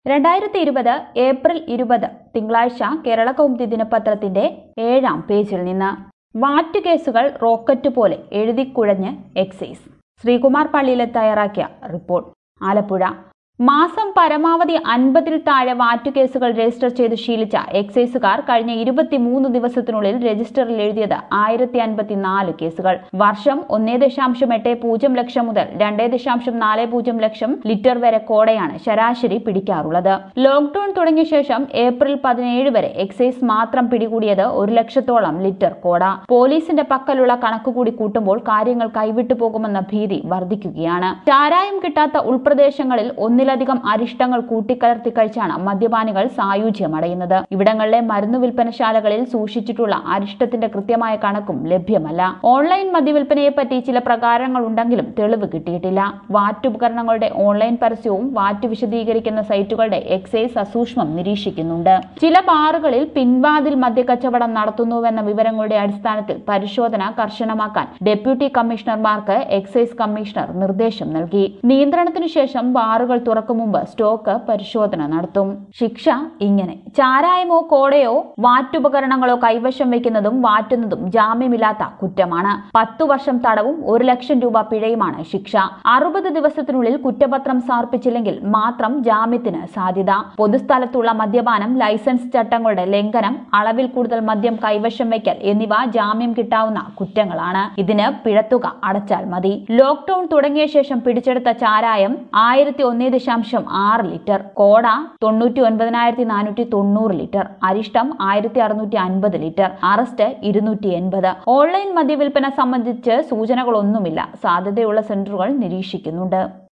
രണ്ടായിരത്തി ഇരുപത് ഏപ്രിൽ ഇരുപത് തിങ്കളാഴ്ച കേരള കൗമുദി ദിനപത്രത്തിന്റെ ഏഴാം പേജിൽ നിന്ന് വാറ്റ് കേസുകൾ റോക്കറ്റ് പോലെ എഴുതിക്കുഴഞ്ഞ് എക്സൈസ് ശ്രീകുമാർ പള്ളിയിലെ തയ്യാറാക്കിയ റിപ്പോർട്ട് ആലപ്പുഴ മാസം പരമാവധി അൻപതിൽ താഴെ വാറ്റ് കേസുകൾ രജിസ്റ്റർ ചെയ്ത് ശീലിച്ച എക്സൈസുകാർ കഴിഞ്ഞ ഇരുപത്തിമൂന്ന് ദിവസത്തിനുള്ളിൽ രജിസ്റ്ററിൽ എഴുതിയത് ആയിരത്തി അൻപത്തിനാല് കേസുകൾ വർഷം ഒന്നേ ദശാംശം എട്ട് പൂജ്യം ലക്ഷം മുതൽ രണ്ടേ ദശാംശം നാല് പൂജ്യം ലക്ഷം ലിറ്റർ വരെ കോടയാണ് ശരാശരി പിടിക്കാറുള്ളത് ലോക്ഡൌൺ തുടങ്ങിയ ശേഷം ഏപ്രിൽ പതിനേഴ് വരെ എക്സൈസ് മാത്രം പിടികൂടിയത് ഒരു ലക്ഷത്തോളം ലിറ്റർ കോട പോലീസിന്റെ പക്കലുള്ള കണക്കുകൂടി കൂട്ടുമ്പോൾ കാര്യങ്ങൾ കൈവിട്ടു പോകുമെന്ന ഭീതി വർദ്ധിക്കുകയാണ് ചാരായം കിട്ടാത്ത ഉൾപ്രദേശങ്ങളിൽ ഒന്നിലധികം അരിഷ്ടങ്ങൾ കൂട്ടിക്കലർത്തി കഴിച്ചാണ് മദ്യപാനികൾ സായുജ്യമടയുന്നത് ഇവിടങ്ങളിലെ മരുന്നു വിൽപ്പനശാലകളിൽ സൂക്ഷിച്ചിട്ടുള്ള അരിഷ്ടത്തിന്റെ കൃത്യമായ കണക്കും ലഭ്യമല്ല ഓൺലൈൻ മദ്യവിൽപ്പനയെപ്പറ്റി ചില പ്രകാരങ്ങൾ ഉണ്ടെങ്കിലും തെളിവ് കിട്ടിയിട്ടില്ല വാറ്റുപകരണങ്ങളുടെ ഓൺലൈൻ പരസ്യവും വാറ്റ് വിശദീകരിക്കുന്ന സൈറ്റുകളുടെ എക്സൈസ് അസൂക്ഷ്മം നിരീക്ഷിക്കുന്നുണ്ട് ചില ബാറുകളിൽ പിൻവാതിൽ മദ്യക്കച്ചവടം നടത്തുന്നുവെന്ന വിവരങ്ങളുടെ അടിസ്ഥാനത്തിൽ പരിശോധന കർശനമാക്കാൻ ഡെപ്യൂട്ടി കമ്മീഷണർമാർക്ക് എക്സൈസ് കമ്മീഷണർ നിർദ്ദേശം നൽകി നിയന്ത്രണത്തിനു ശേഷം ബാറുകൾ തുറക്കും മുമ്പ് സ്റ്റോക്ക് പരിശോധന നടത്തും ശിക്ഷ ഇങ്ങനെ ചാരായമോ കോടയോ വാറ്റുപകരണങ്ങളോ കൈവശം വയ്ക്കുന്നതും വാറ്റുന്നതും ജാമ്യമില്ലാത്ത കുറ്റമാണ് പത്തു വർഷം തടവും ഒരു ലക്ഷം രൂപ പിഴയുമാണ് ശിക്ഷ അറുപത് ദിവസത്തിനുള്ളിൽ കുറ്റപത്രം സമർപ്പിച്ചില്ലെങ്കിൽ മാത്രം ജാമ്യത്തിന് സാധ്യത പൊതുസ്ഥലത്തുള്ള മദ്യപാനം ലൈസൻസ് ചട്ടങ്ങളുടെ ലംഘനം അളവിൽ കൂടുതൽ മദ്യം കൈവശം വയ്ക്കൽ എന്നിവ ജാമ്യം കിട്ടാവുന്ന കുറ്റങ്ങളാണ് ഇതിന് പിഴത്തുക അടച്ചാൽ മതി ലോക്ഡൌൺ തുടങ്ങിയ ശേഷം പിടിച്ചെടുത്ത ചാരായം ആയിരത്തി ഒന്നേ ദശാംശം ആറ് ലിറ്റർ കോട തൊണ്ണൂറ്റി ഒൻപതിനായിരത്തി നാനൂറ്റി തൊണ്ണൂറ് ലിറ്റർ അരിഷ്ടം ആയിരത്തി അറുന്നൂറ്റി അൻപത് ലിറ്റർ അറസ്റ്റ് ഇരുന്നൂറ്റി എൺപത് ഓൺലൈൻ മദ്യവിൽപ്പന സംബന്ധിച്ച് സൂചനകളൊന്നുമില്ല സാധ്യതയുള്ള സെന്ററുകൾ നിരീക്ഷിക്കുന്നുണ്ട്